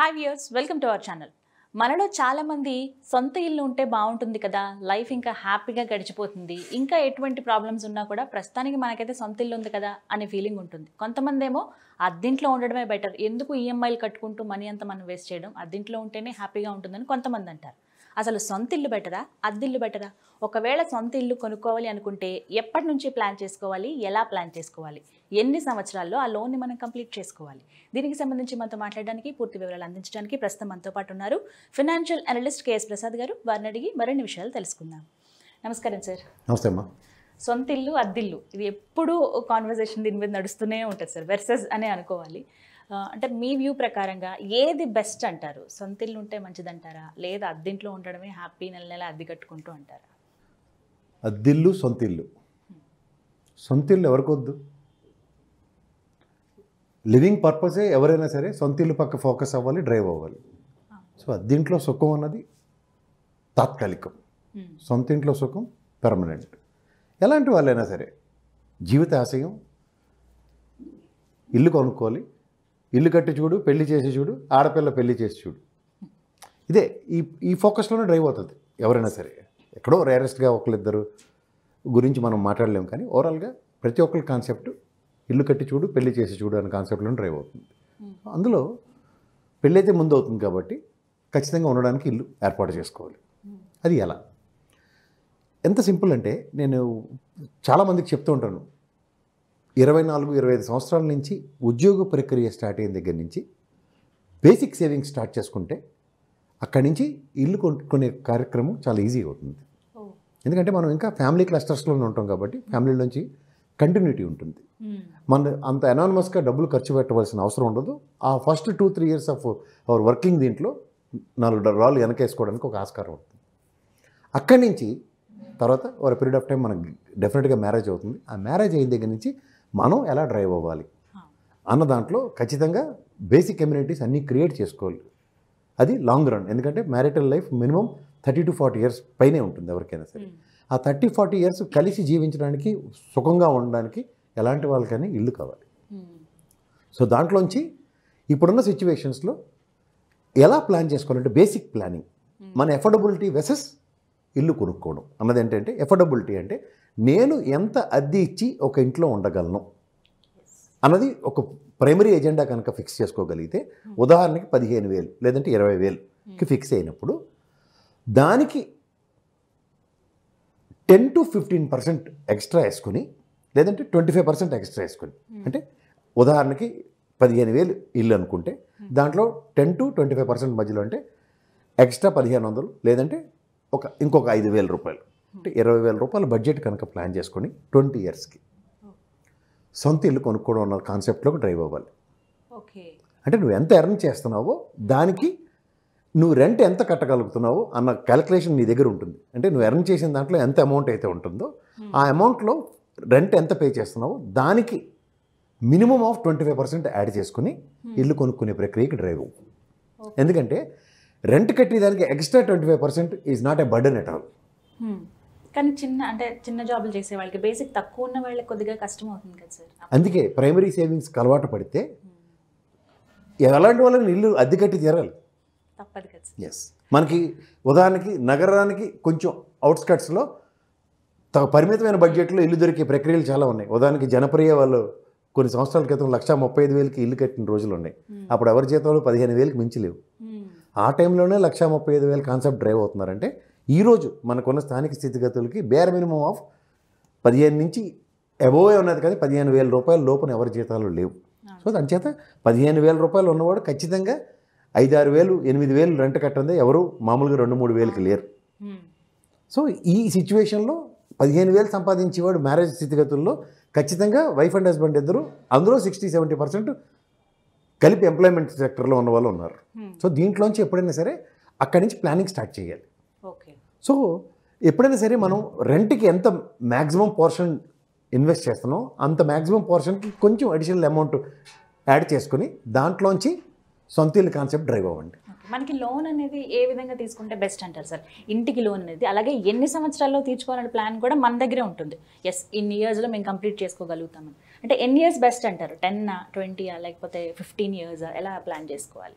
Hi viewers welcome to our channel మనలో చాలా మంది సొంత ఇల్లు ఉంటే బాగుంటుంది కదా లైఫ్ ఇంకా హ్యాపీగా గడిచిపోతుంది ఇంకా ఎటువంటి ప్రాబ్లమ్స్ ఉన్నా కూడా ప్రస్తుతానికి మనకైతే సొంత ఇల్లు ఉంది కదా అనే ఫీలింగ్ ఉంటుంది కొంతమంది ఏమో అద్దెంట్లో ఉండడమే బెటర్ ఎందుకు ఈఎంఐలు కట్టుకుంటూ మనీ అంతా మనం వేస్ట్ చేయడం అద్దెంట్లో ఉంటేనే హ్యాపీగా ఉంటుందని కొంతమంది అంటారు అసలు సొంత ఇల్లు బెటరా అద్దిల్లు బెటరా ఒకవేళ సొంత ఇల్లు కొనుక్కోవాలి అనుకుంటే ఎప్పటి నుంచి ప్లాన్ చేసుకోవాలి ఎలా ప్లాన్ చేసుకోవాలి ఎన్ని సంవత్సరాల్లో ఆ లోన్ని మనం కంప్లీట్ చేసుకోవాలి దీనికి సంబంధించి మనతో మాట్లాడడానికి పూర్తి వివరాలు అందించడానికి ప్రస్తుతం మనతో పాటు ఉన్నారు ఫినాన్షియల్ అనలిస్ట్ కేఎస్ ప్రసాద్ గారు వారిని అడిగి మరిన్ని విషయాలు తెలుసుకుందాం నమస్కారం సార్ నమస్తే అమ్మా సొంత ఇల్లు అద్దిల్లు ఇది ఎప్పుడూ కాన్వర్జేషన్ దీని మీద నడుస్తూనే ఉంటుంది సార్ వెర్సెస్ అనే అనుకోవాలి ఆ, అంటే మీ వ్యూ ప్రకారంగా ఏది బెస్ట్ అంటారు సొంత ఇల్లు ఉంటే మంచిదంటారా లేదా అద్దెంట్లో ఉండడమే హ్యాపీ నెల నెల అద్దె కట్టుకుంటూ అంటారా అద్దిల్లు సొంత ఇల్లు సొంత ఇల్లు ఎవరికి వద్దు లివింగ్ పర్పసే ఎవరైనా సరే సొంత ఇల్లు పక్క ఫోకస్ అవ్వాలి డ్రైవ్ అవ్వాలి సో అద్దింట్లో సుఖం అన్నది తాత్కాలికం Hmm. సొంత ఇంట్లో సుఖం పెర్మనెంట్ ఎలాంటి వాళ్ళైనా సరే జీవిత ఆశయం ఇల్లు కొనుక్కోవాలి ఇల్లు కట్టి చూడు పెళ్లి చేసి చూడు ఆడపిల్ల పెళ్లి చేసి చూడు ఇదే ఈ ఈ ఫోకస్లోనే డ్రైవ్ అవుతుంది ఎవరైనా సరే ఎక్కడో రేరెస్ట్గా ఒకళ్ళిద్దరు గురించి మనం మాట్లాడలేం కానీ ఓవరాల్గా ప్రతి ఒక్కరి కాన్సెప్ట్ ఇల్లు కట్టి చూడు పెళ్లి చేసి చూడు అనే కాన్సెప్ట్లోనే డ్రైవ్ అవుతుంది అందులో పెళ్ళైతే ముందు అవుతుంది కాబట్టి ఖచ్చితంగా ఉండడానికి ఇల్లు ఏర్పాటు చేసుకోవాలి అది ఎలా ఎంత సింపుల్ అంటే నేను చాలామందికి చెప్తూ ఉంటాను ఇరవై నాలుగు ఇరవై ఐదు సంవత్సరాల నుంచి ఉద్యోగ ప్రక్రియ స్టార్ట్ అయిన దగ్గర నుంచి బేసిక్ సేవింగ్స్ స్టార్ట్ చేసుకుంటే అక్కడి నుంచి ఇల్లు కొనుక్కునే కార్యక్రమం చాలా ఈజీ అవుతుంది ఎందుకంటే మనం ఇంకా ఫ్యామిలీ క్లస్టర్స్లోనే ఉంటాం కాబట్టి ఫ్యామిలీలోంచి కంటిన్యూటీ ఉంటుంది మన అంత అనానమస్గా డబ్బులు ఖర్చు పెట్టవలసిన అవసరం ఉండదు ఆ first two three years of our working దీంట్లో నాలుగు డ- రాళ్ళు వెనకేసుకోవడానికి ఒక ఆస్కారం ఉంటుంది అక్కడి నుంచి తర్వాత ఒక పీరియడ్ ఆఫ్ టైం మనకు డెఫినెట్గా మ్యారేజ్ అవుతుంది ఆ మ్యారేజ్ అయిన దగ్గర నుంచి మనం ఎలా డ్రైవ్ అవ్వాలి అన్న దాంట్లో ఖచ్చితంగా బేసిక్ కమ్యూనిటీస్ అన్నీ క్రియేట్ చేసుకోవాలి అది లాంగ్ రన్ ఎందుకంటే marital life minimum thirty to forty years పైనే ఉంటుంది ఎవరికైనా సరే ఆ థర్టీ ఫార్టీ ఇయర్స్ కలిసి జీవించడానికి సుఖంగా ఉండడానికి ఎలాంటి వాళ్ళకైనా ఇల్లు కావాలి సో దాంట్లోంచి ఇప్పుడున్న సిచ్యువేషన్స్లో ఎలా ప్లాన్ చేసుకోవాలంటే బేసిక్ ప్లానింగ్ మన ఎఫర్డబిలిటీ వెసెస్ ఇల్లు కొనుక్కోవడం అన్నది ఏంటంటే ఎఫర్డబిలిటీ అంటే నేను ఎంత అద్దె ఇచ్చి ఒక ఇంట్లో ఉండగలను అన్నది ఒక ప్రైమరీ ఎజెండా కనుక ఫిక్స్ చేసుకోగలిగితే ఉదాహరణకి పదిహేను వేలు లేదంటే ఇరవై వేలుకి ఫిక్స్ అయినప్పుడు దానికి ten to fifteen percent extra వేసుకొని లేదంటే ట్వంటీ ఫైవ్ పర్సెంట్ ఎక్స్ట్రా వేసుకొని అంటే ఉదాహరణకి పదిహేను వేలు ఇల్లు అనుకుంటే దాంట్లో ten to twenty five percent మధ్యలో అంటే ఎక్స్ట్రా పదిహేను వందలు లేదంటే ఒక ఇంకొక ఐదు వేల రూపాయలు అంటే ఇరవై వేల రూపాయల బడ్జెట్ కనుక ప్లాన్ చేసుకొని ట్వంటీ ఇయర్స్కి సొంత ఇల్లు కొనుక్కోవడం అన్న కాన్సెప్ట్లోకి డ్రైవ్ అవ్వాలి ఓకే అంటే నువ్వు ఎంత ఎర్న్ చేస్తున్నావో దానికి నువ్వు రెంట్ ఎంత కట్టగలుగుతున్నావో అన్న క్యాలిక్యులేషన్ నీ దగ్గర ఉంటుంది అంటే నువ్వు ఎర్న్ చేసిన దాంట్లో ఎంత అమౌంట్ అయితే ఉంటుందో ఆ అమౌంట్లో రెంట్ ఎంత పే చేస్తున్నావో దానికి minimum of twenty five percent add చేసుకుని ఇల్లు కొనుక్కునే ప్రక్రియకి డ్రైవ్ అవ్వు ఎందుకంటే రెంట్ కట్టేదానికి extra twenty five percent is not a burden at all కానీ చిన్న అంటే చిన్న జాబులు చేసే వాళ్ళకి బేసిక్ తక్కువ ఉన్న వాళ్ళకి కొద్దిగా కష్టం అవుతుంది కదా సార్ అందుకే ప్రైమరీ సేవింగ్స్కి అలవాటు పడితే ఎలాంటి వాళ్ళని ఇల్లు అద్దె కట్టి తీరాలి తప్పదు కదా సార్ ఎస్ మనకి ఉదాహరణకి నగరానికి కొంచెం అవుట్స్కట్స్లో త- పరిమితమైన బడ్జెట్లో ఇల్లు దొరికే ప్రక్రియలు చాలా ఉన్నాయి ఉదాహరణకి జనప్రియ వాళ్ళు కొన్ని సంవత్సరాల క్రితం లక్ష ముప్పై ఐదు వేలకి ఇల్లు కట్టిన రోజులు ఉన్నాయి అప్పుడు ఎవరి జీతాలు పదిహేను వేలకి మించి లేవు ఆ టైంలోనే లక్ష ముప్పై ఐదు వేల కాన్సెప్ట్ డ్రైవ్ అవుతున్నారంటే ఈరోజు మనకున్న స్థానిక స్థితిగతులకి బేర్ మినిమం ఆఫ్ పదిహేను నుంచి అబోవ్ ఉన్నది కానీ పదిహేను వేల రూపాయల లోపల ఎవరి జీతాలు లేవు సో దాని చేత పదిహేను వేల రూపాయలు ఉన్నవాడు ఖచ్చితంగా ఐదారు వేలు ఎనిమిది వేలు రెంట్ కట్టందే ఎవరు మామూలుగా రెండు మూడు వేలకి లేరు సో ఈ సిచ్యువేషన్లో పదిహేను వేలు సంపాదించేవాడు మ్యారేజ్ స్థితిగతుల్లో ఖచ్చితంగా వైఫ్ అండ్ హస్బెండ్ ఇద్దరు అందులో సిక్స్టీ సెవెంటీ పర్సెంట్ కలిపి ఎంప్లాయ్మెంట్ సెక్టర్లో ఉన్న వాళ్ళు ఉన్నారు సో దీంట్లోంచి ఎప్పుడైనా సరే అక్కడి నుంచి ప్లానింగ్ స్టార్ట్ చేయాలి ఓకే సో ఎప్పుడైనా సరే మనం రెంట్కి ఎంత మ్యాక్సిమం పోర్షన్ ఇన్వెస్ట్ చేస్తున్నాం అంత మ్యాక్సిమం పోర్షన్కి కొంచెం అడిషనల్ అమౌంట్ యాడ్ చేసుకుని దాంట్లోంచి సొంత ఇల్లు కాన్సెప్ట్ డ్రైవ్ అవ్వండి ఓకే. మనకి లోన్ అనేది ఏ విధంగా తీసుకుంటే బెస్ట్ అంటారు సార్ ఇంటికి లోన్ అనేది అలాగే ఎన్ని సంవత్సరాల్లో తీర్చుకోవాలనే ప్లాన్ కూడా మన దగ్గరే ఉంటుంది ఎస్ ఇన్ని ఇయర్స్లో మేము కంప్లీట్ చేసుకోగలుగుతామని అంటే ఎన్ని ఇయర్స్ బెస్ట్ అంటారు టెన్ ట్వంటీయా లేకపోతే ఫిఫ్టీన్ ఇయర్స్ ఎలా ప్లాన్ చేసుకోవాలి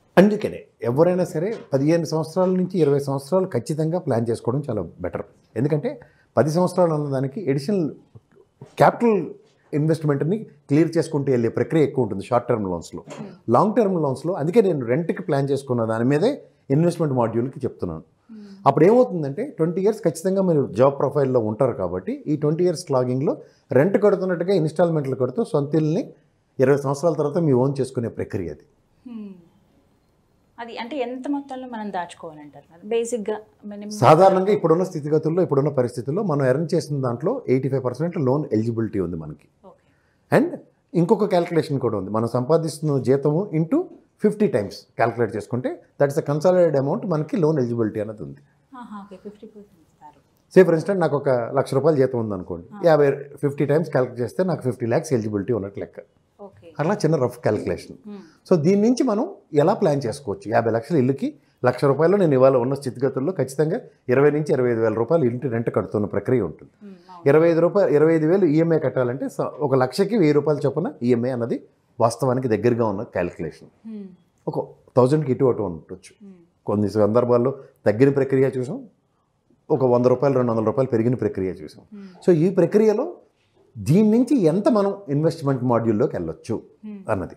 అందుకనే ఎవరైనా సరే పదిహేను సంవత్సరాల నుంచి ఇరవై సంవత్సరాలు ఖచ్చితంగా ప్లాన్ చేసుకోవడం చాలా బెటర్ ఎందుకంటే పది సంవత్సరాలు అన్నదానికి ఎడిషనల్ క్యాపిటల్ ఇన్వెస్ట్మెంట్ని క్లియర్ చేసుకుంటూ వెళ్ళే ప్రక్రియ ఎక్కువ ఉంటుంది షార్ట్ టర్మ్ లోన్స్లో లాంగ్ టర్మ్ లోన్స్లో అందుకే నేను రెంట్కి ప్లాన్ చేసుకున్న దాని మీదే ఇన్వెస్ట్మెంట్ మాడ్యూల్కి చెప్తున్నాను అప్పుడు ఏమవుతుందంటే ట్వంటీ ఇయర్స్ ఖచ్చితంగా మీరు జాబ్ ప్రొఫైల్లో ఉంటారు కాబట్టి ఈ ట్వంటీ ఇయర్స్ లాగింగ్లో రెంట్ కడుతున్నట్టుగా ఇన్స్టాల్మెంట్లు కడుతూ సొంత ఇల్లుని ఇరవై సంవత్సరాల తర్వాత మీ ఓన్ చేసుకునే ప్రక్రియ అది Hmm. అది అంటే ఎంత మొత్తంలో మనం దాచుకోవాలంటారు బేసిక్గా మినిమం సాధారణంగా ఇప్పుడున్న స్థితిగతుల్లో ఇప్పుడున్న పరిస్థితుల్లో మనం ఎర్న్ చేసిన దాంట్లో eighty five percent loan eligibility ఉంది మనకి ఓకే అండ్ ఇంకొక క్యాల్కులేషన్ కూడా ఉంది మనం సంపాదిస్తున్న జీతము ఇంటూ ఫిఫ్టీ టైమ్స్ క్యాల్కులేట్ చేసుకుంటే that is a consolidate amount మనకి లోన్ ఎలిజిబిలిటీ అనేది ఉంది ఓకే ఫిఫ్టీ పర్సెంట్ ఇస్తారు సే ఫర్ ఇన్స్టెంట్ నాకు ఒక లక్ష రూపాయలు జీతం ఉందనుకోండి యాభై ఫిఫ్టీ టైమ్స్ క్యాల్కులేట్ చేస్తే నాకు ఫిఫ్టీ ల్యాక్స్ ఎలిజిబిలిటీ ఉన్నట్టు లెక్క ఓకే అట్లా చిన్న రఫ్ క్యాల్కులేషన్ సో దీని నుంచి మనం ఎలా ప్లాన్ చేసుకోవచ్చు యాభై లక్షల ఇల్లుకి లక్ష రూపాయలు నేను ఇవాళ ఉన్న స్థితిగతుల్లో ఖచ్చితంగా ఇరవై నుంచి ఇరవై ఐదు వేల రూపాయలు ఇంటి రెంట్ కడుతున్న ప్రక్రియ ఉంటుంది ఇరవై ఐదు రూపాయలు ఇరవై ఐదు వేలు ఈఎంఐ కట్టాలంటే స- ఒక లక్షకి వెయ్యి రూపాయలు చొప్పున ఈఎంఐ అన్నది వాస్తవానికి దగ్గరగా ఉన్న క్యాలిక్యులేషన్ ఒక థౌజండ్కి ఇటు అటు ఉండొచ్చు కొన్ని సందర్భాల్లో తగ్గిన ప్రక్రియ చూసాం ఒక వంద రూపాయలు రెండు వందల రూపాయలు పెరిగిన ప్రక్రియ చూసాం సో ఈ ప్రక్రియలో దీని నుంచి ఎంత మనం ఇన్వెస్ట్మెంట్ మాడ్యూల్లోకి వెళ్ళొచ్చు అన్నది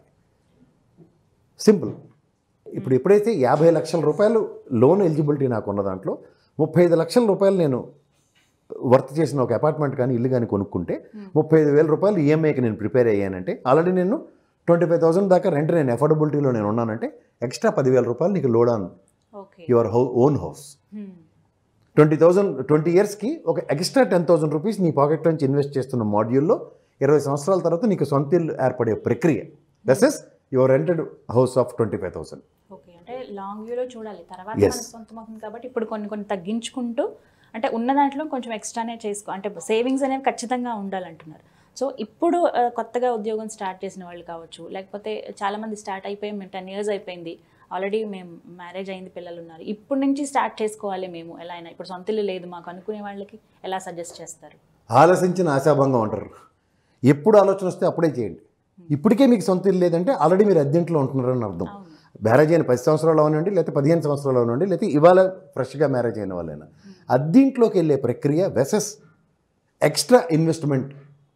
సింపుల్ ఇప్పుడు ఎప్పుడైతే యాభై లక్షల రూపాయలు లోన్ ఎలిజిబిలిటీ నాకు ఉన్న దాంట్లో ముప్పై ఐదు లక్షల రూపాయలు నేను వర్త్ చేసిన ఒక అపార్ట్మెంట్ కానీ ఇల్లు కానీ కొనుక్కుంటే ముప్పై ఐదు వేల రూపాయలు ఈఎంఐకి నేను ప్రిపేర్ అయ్యానంటే ఆల్రెడీ నేను ట్వంటీ ఫైవ్ థౌసండ్ దాకా రెంట్ నేను అఫోర్డబిలిటీలో నేను ఉన్నానంటే ఎక్స్ట్రా పదివేల రూపాయలు నీకు load on okay your how own house twenty thousand twenty ఇయర్స్కి ఒక ఎక్స్ట్రా టెన్ థౌసండ్ రూపీస్ నీ పాకెట్ నుంచి ఇన్వెస్ట్ చేస్తున్న మాడ్యూల్లో ఇరవై సంవత్సరాల తర్వాత నీకు సొంత ఇల్లు ఏర్పడే ప్రక్రియ this is your rented house of twenty five thousand okay అంటే లాంగ్ వ్యూలో చూడాలి తర్వాత Yes. మనకు సొంతం అవుతుంది కాబట్టి ఇప్పుడు కొన్ని కొన్ని తగ్గించుకుంటూ అంటే ఉన్న దాంట్లో కొంచెం ఎక్స్ట్రానే చేసుకో అంటే సేవింగ్స్ అనేవి ఖచ్చితంగా ఉండాలంటున్నారు సో ఇప్పుడు ఆ, కొత్తగా ఉద్యోగం స్టార్ట్ చేసిన వాళ్ళు కావచ్చు లేకపోతే చాలామంది స్టార్ట్ అయిపోయి మేము టెన్ ఇయర్స్ అయిపోయింది ఆల్రెడీ మేము మ్యారేజ్ అయింది పిల్లలు ఉన్నారు ఇప్పుడు నుంచి స్టార్ట్ చేసుకోవాలి మేము ఎలా అయినా ఇప్పుడు సొంత ఇల్లు లేదు మాకు అనుకునే వాళ్ళకి ఎలా సజెస్ట్ చేస్తారు ఆలోచించిన ఆశాభంగం అంటారు ఎప్పుడు ఆలోచన వస్తే అప్పుడే చేయండి ఇప్పటికే మీకు సొంత ఇల్లు లేదంటే ఆల్రెడీ మీరు అద్దెంట్లో ఉంటున్నారని అర్థం అవును మ్యారేజ్ అయిన పది సంవత్సరాలు అవనండి లేకపోతే పదిహేను సంవత్సరాలు అవనండి లేకపోతే ఇవాళ ఫ్రెష్గా మ్యారేజ్ అయిన వాళ్ళైనా అద్దీంట్లోకి వెళ్ళే ప్రక్రియ versus extra investment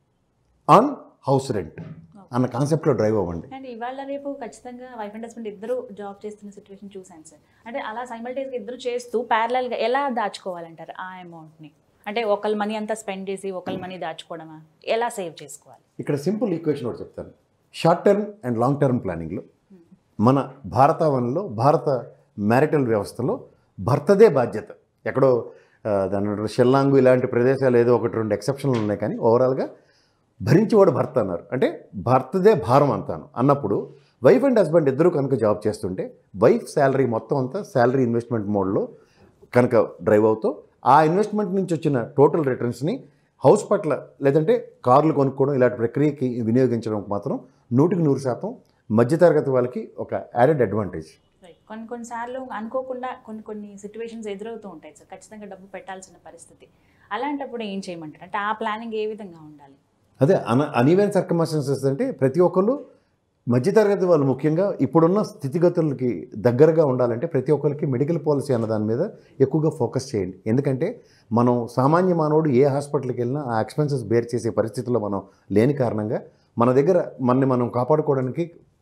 on house rent అన్న కాన్సెప్ట్లో డ్రైవ్ అవ్వండి అండ్ ఇవాళ రేపు ఖచ్చితంగా వైఫ్ అండ్ హస్బెండ్ ఇద్దరు జాబ్ చేస్తున్న సిచ్యువేషన్ చూసాను సార్ అంటే అలా సైమల్టేస్గా ఇద్దరు చేస్తూ ప్యారలల్గా ఎలా దాచుకోవాలంటారు ఆ అమౌంట్ని అంటే ఒకళ్ళ మనీ అంతా స్పెండ్ చేసి ఒకళ్ళ మనీ దాచుకోవడమా ఎలా సేవ్ చేసుకోవాలి ఇక్కడ సింపుల్ ఈక్వేషన్ ఒకటి చెప్తాను short term and long term ప్లానింగ్లో మన భారతావనంలో భారత మ్యారిటల్ వ్యవస్థలో భర్తదే బాధ్యత ఎక్కడో ఆ, దాని అంటారు షెల్లాంగు ఇలాంటి ప్రదేశాలు ఏదో ఒకటి రెండు ఎక్సెప్షన్లు ఉన్నాయి కానీ ఓవరాల్గా భరించేవాడు భర్త అన్నారు అంటే భర్తదే భారం అంతాను అన్నప్పుడు వైఫ్ అండ్ హస్బెండ్ ఇద్దరు కనుక జాబ్ చేస్తుంటే వైఫ్ శాలరీ మొత్తం అంతా శాలరీ ఇన్వెస్ట్మెంట్ మోడ్లో కనుక డ్రైవ్ అవుతూ ఆ ఇన్వెస్ట్మెంట్ నుంచి వచ్చిన టోటల్ రిటర్న్స్ని హౌస్ పట్ల లేదంటే కార్లు కొనుక్కోవడం ఇలాంటి ప్రక్రియకి వినియోగించడం మాత్రం నూటికి నూరు శాతం మధ్యతరగతి వాళ్ళకి ఒక యాడెడ్ అడ్వాంటేజ్ రైట్ కొన్ని కొన్నిసార్లు అనుకోకుండా కొన్ని కొన్ని సిచ్యువేషన్స్ ఎదురవుతూ ఉంటాయి సార్ ఖచ్చితంగా డబ్బు పెట్టాల్సిన పరిస్థితి అలాంటప్పుడు ఏం చేయమంటారు అంటే ఆ ప్లానింగ్ ఏ విధంగా ఉండాలి అదే అన అనీవెన్ సర్కమాస్టెన్సెస్ అంటే ప్రతి ఒక్కళ్ళు మధ్యతరగతి వాళ్ళు ముఖ్యంగా ఇప్పుడున్న స్థితిగతులకి దగ్గరగా ఉండాలంటే ప్రతి ఒక్కరికి మెడికల్ పాలసీ అన్న దాని మీద ఎక్కువగా ఫోకస్ చేయండి ఎందుకంటే మనం సామాన్య మానవుడు ఏ హాస్పిటల్కి వెళ్ళినా ఆ ఎక్స్పెన్సెస్ బేర్ చేసే పరిస్థితుల్లో మనం లేని కారణంగా మన దగ్గర మనని మనం కాపాడుకోవడానికి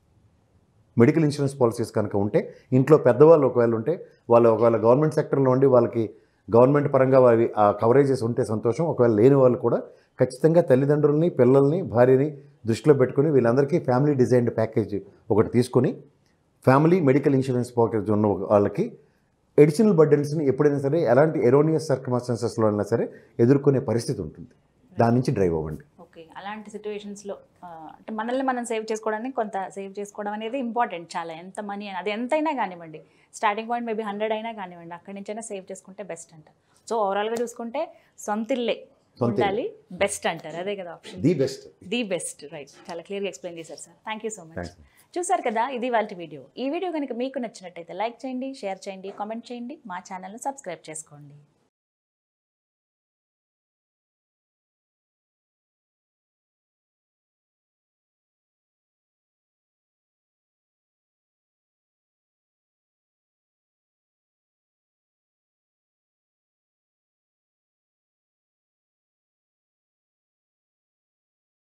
మెడికల్ ఇన్సూరెన్స్ పాలసీస్ కనుక ఉంటే ఇంట్లో పెద్దవాళ్ళు ఒకవేళ ఉంటే వాళ్ళు ఒకవేళ గవర్నమెంట్ సెక్టర్లో ఉండి వాళ్ళకి గవర్నమెంట్ పరంగా వారి ఆ కవరేజెస్ ఉంటే సంతోషం ఒకవేళ లేని వాళ్ళు కూడా ఖచ్చితంగా తల్లిదండ్రుల్ని పిల్లల్ని భార్యని దృష్టిలో పెట్టుకుని వీళ్ళందరికీ ఫ్యామిలీ డిజైన్డ్ ప్యాకేజ్ ఒకటి తీసుకొని ఫ్యామిలీ మెడికల్ ఇన్సూరెన్స్ ప్యాకేజ్ ఉన్న వాళ్ళకి ఎడిషనల్ బర్డెన్స్ని ఎప్పుడైనా సరే ఎలాంటి ఎరోనియస్ సర్కమాస్టెన్సెస్లో అయినా సరే ఎదుర్కొనే పరిస్థితి ఉంటుంది దాని నుంచి డ్రైవ్ అవ్వండి ఓకే అలాంటి సిచ్యువేషన్స్లో అంటే మనల్ని మనం సేవ్ చేసుకోవడానికి కొంత సేవ్ చేసుకోవడం అనేది ఇంపార్టెంట్ చాలా ఎంత మనీ అది ఎంతైనా కానివ్వండి స్టార్టింగ్ పాయింట్ మేబీ హండ్రెడ్ అయినా కానివ్వండి అక్కడి నుంచైనా సేవ్ చేసుకుంటే బెస్ట్ అంటారు సో ఓవరాల్గా చూసుకుంటే సొంత ఇల్లే సొంత ఇల్లు. ఉండాలి బెస్ట్ అంటారు అదే కదా option the best the best right చాలా క్లియర్గా ఎక్స్ప్లెయిన్ చేశారు sir thank you so much Thanks. చూసారు కదా ఇది వాళ్ళ వీడియో ఈ వీడియో కనుక మీకు నచ్చినట్టయితే లైక్ చేయండి షేర్ చేయండి కామెంట్ చేయండి మా ఛానల్ని సబ్స్క్రైబ్ చేసుకోండి